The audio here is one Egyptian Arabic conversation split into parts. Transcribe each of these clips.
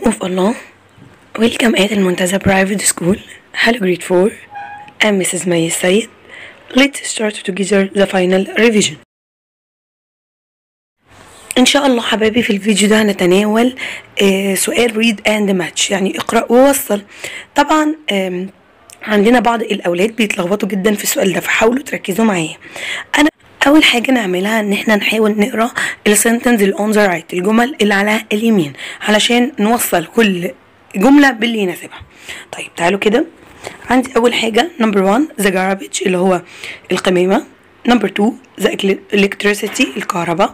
of Allah. Welcome at المنتزه Private School. Hello grade 4. I'm Mrs. Maya Said. Let's start together the final revision. إن شاء الله حبايبي في الفيديو ده هنتناول آه سؤال read and match يعني اقرأ ووصل طبعا آم، عندنا بعض الأولاد بيتلخبطوا جدا في السؤال ده فحاولوا تركزوا معايا أنا أول حاجة نعملها إن احنا نحاول نقرأ السنتنز اللي on the right الجمل اللي على اليمين علشان نوصل كل جملة باللي يناسبها طيب تعالوا كده عندي أول حاجة number one the garbage اللي هو القمامة number two the electricity الكهرباء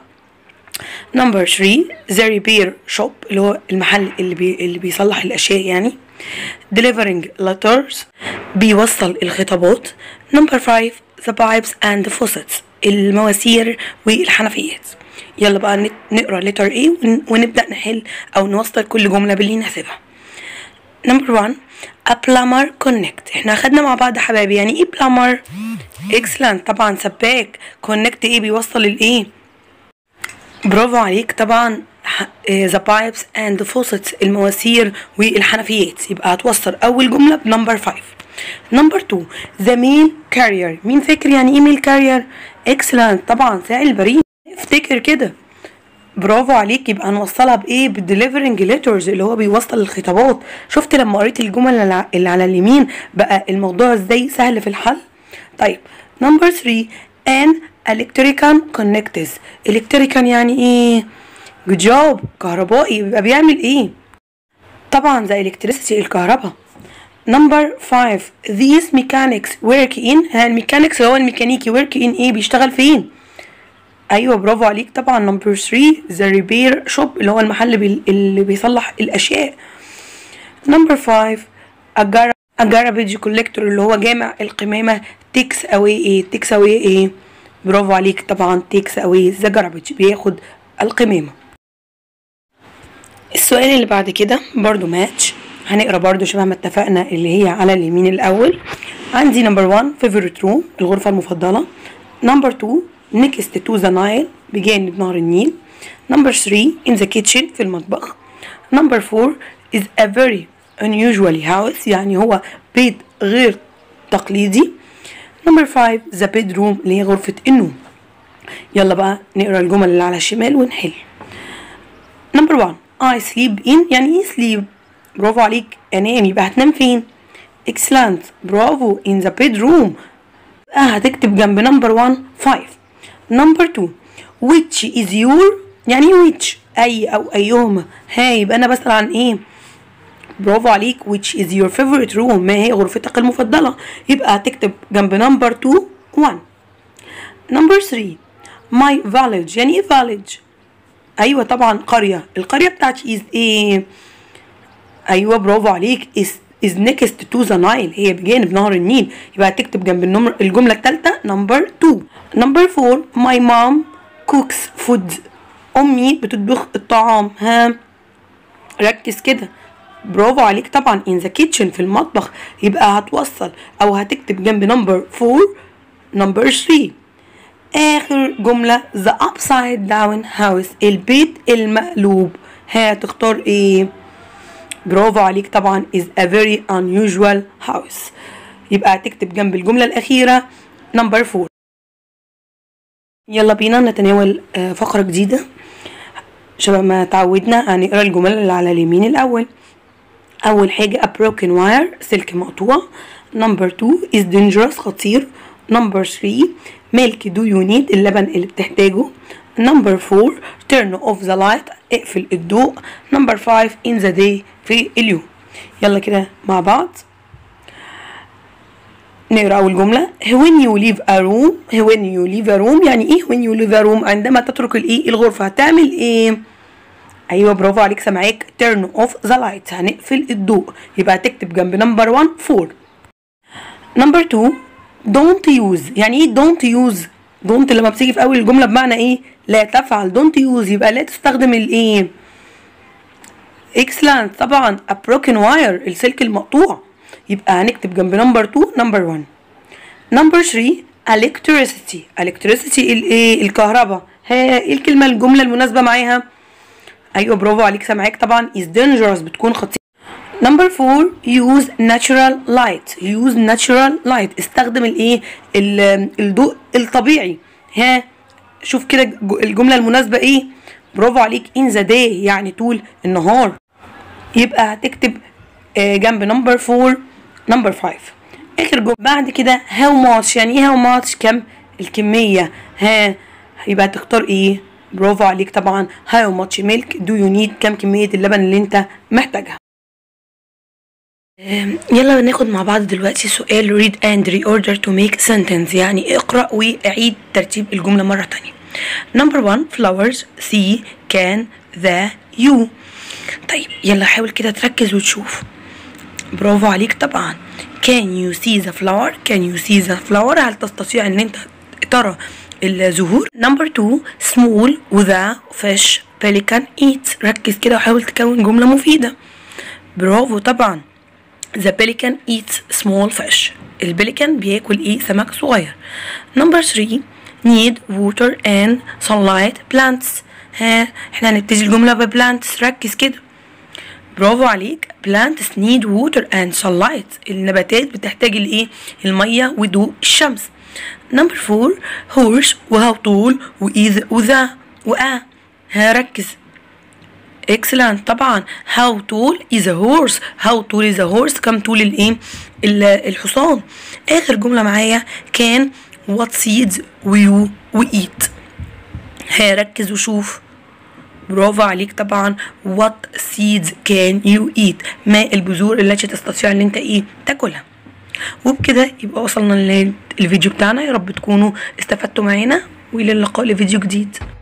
نمبر 3 ذا ريبير شوب اللي هو المحل اللي بي اللي بيصلح الاشياء يعني delivering letters بيوصل الخطابات نمبر 5 the pipes and faucets المواسير والحنفيات يلا بقى نت- نقرا letter A ون- ونبدا نحل او نوصل كل جمله باللي يناسبها نمبر 1 a plumber connect احنا اخدنا مع بعض يا حبايبي يعني ايه plumber excellent طبعا سباك connect ايه بيوصل الايه برافو عليك طبعا ذا بايبس اند فوسيتس المواسير والحنفيات يبقى هتوصل اول جمله بنمبر 5 نمبر 2 ذا ميل كارير مين فاكر يعني ايه ميل كارير اكسلنت طبعا ساعي البريد افتكر كده برافو عليك يبقى هنوصلها بايه بالدليفرنج ليترز اللي هو بيوصل الخطابات شفت لما قريت الجمل اللي ع- اللي على اليمين بقى الموضوع ازاي سهل في الحل طيب نمبر 3 ان الكتريكان كونكتز الكتريكان يعني ايه جود جوب كهربائي بيبقى بيعمل ايه طبعا زي الكتريسيتي الكهرباء نمبر 5 these mechanics work in ها الميكانيكس هو الميكانيكي work in ايه بيشتغل فين ايوه برافو عليك طبعا نمبر 3 ذا ريبير شوب اللي هو المحل بي- اللي بيصلح الاشياء نمبر 5 a garbage collector اللي هو جامع القمامة takes away ايه takes away ايه برافو عليك طبعا takes away the garbage بياخد القمامة السؤال اللي بعد كده برضو ماتش هنقرا برضو شبه ما اتفقنا اللي هي على اليمين الاول عندي نمبر 1 favorite room الغرفة المفضلة نمبر 2 next to the Nile بجانب نهر النيل نمبر 3 in the kitchen في المطبخ نمبر 4 is a very unusual house يعني هو بيت غير تقليدي نمبر 5 the bedroom اللي هي غرفة النوم يلا بقى نقرا الجمل اللي على الشمال ونحل نمبر 1 I sleep in يعني ايه sleep برافو عليك انام يبقى هتنام فين excellent برافو in the bedroom آه هتكتب جنب نمبر 1 5 نمبر 2 which is your يعني ايه which اي او ايهما ها يبقى انا بسأل عن ايه برافو عليك which is your favorite room ما هي غرفتك المفضلة يبقى هتكتب جنب نمبر 2 1 نمبر 3 my village يعني ايه village ايوه طبعا قريه القريه بتاعتي از ايه ايوه برافو عليك is is next to the Nile هي بجانب نهر النيل يبقى هتكتب جنب النمر الجمله الثالثه نمبر 2 نمبر 4 my mom cooks food امي بتطبخ الطعام ها ركز كده برافو عليك طبعا in the kitchen في المطبخ يبقى هتوصل او هتكتب جنب نمبر 4 نمبر 3 اخر جملة the upside down house البيت المقلوب ها تختار ايه برافو عليك طبعا is a very unusual house يبقى هتكتب جنب الجملة الأخيرة نمبر 4 يلا بينا نتناول آه، فقرة جديدة شبه ما تعودنا هنقرا الجمل اللي على اليمين الأول أول حاجة a broken wire سلك مقطوع number two is dangerous خطير number three milk do you need اللبن اللي بتحتاجه number four turn off the light اقفل الضوء number five in the day في اليوم يلا كده مع بعض نقرا أول جملة when you leave a room when you leave a room يعني ايه when you leave a room عندما تترك الايه الغرفة هتعمل ايه ايوه برافو عليك سامعاك turn off the light هنقفل الضوء يبقى هتكتب جنب نمبر 1 4 نمبر 2 don't use يعني ايه don't use don't لما بتيجي في اول الجمله بمعنى ايه لا تفعل don't use يبقى لا تستخدم الايه excellent طبعا a broken wire السلك المقطوع يبقى هنكتب جنب نمبر 2 نمبر 1 نمبر 3 electricity electricity الايه الكهرباء ها ايه الكلمه الجمله المناسبه معاها ايوه برافو عليك سامعاك طبعا is dangerous بتكون خطيرة نمبر 4 use natural light use natural light استخدم الايه ال- الضوء الطبيعي ها شوف كده الج- الجملة المناسبة ايه برافو عليك in the day يعني طول النهار يبقى هتكتب آه، جنب نمبر 4 نمبر 5 اخر جمله بعد كده هاو ماتش يعني ايه هاو ماتش كم الكميه ها يبقى هتختار ايه برافو عليك طبعا هاو ماتش ميلك دو يو نيد كم كميه اللبن اللي انت محتاجها آم، يلا ناخد مع بعض دلوقتي سؤال read and reorder to make sentence يعني اقرأ وأعيد ترتيب الجملة مرة تانية number one flowers see can the you طيب يلا حاول كده تركز وتشوف برافو عليك طبعا can you see the flower can you see the flower هل تستطيع ان انت ترى الزهور نمبر 2 small وذا fish pelican eats ركز كده وحاول تكون جملة مفيدة برافو طبعا The pelican eats small fish البليكان بياكل ايه سمك صغير نمبر 3 need water and sunlight plants ها احنا هنبتدي الجملة ببلانتس ركز كده برافو عليك plants need water and sunlight النباتات بتحتاج الايه المية وضوء الشمس نمبر 4 horse وهو طول وإذ وذا وآ ها ركز اكسلنت طبعا how tall is a horse how tall is a horse كم طول الايه ال- الحصان اخر جمله معايا كان what seeds you we eat ها ركز وشوف برافو عليك طبعا what seeds can you eat ما البذور التي تستطيع ان انت ايه تاكلها وبكده يبقى وصلنا للفيديو بتاعنا يا رب تكونوا استفدتوا معانا والى اللقاء لفيديو جديد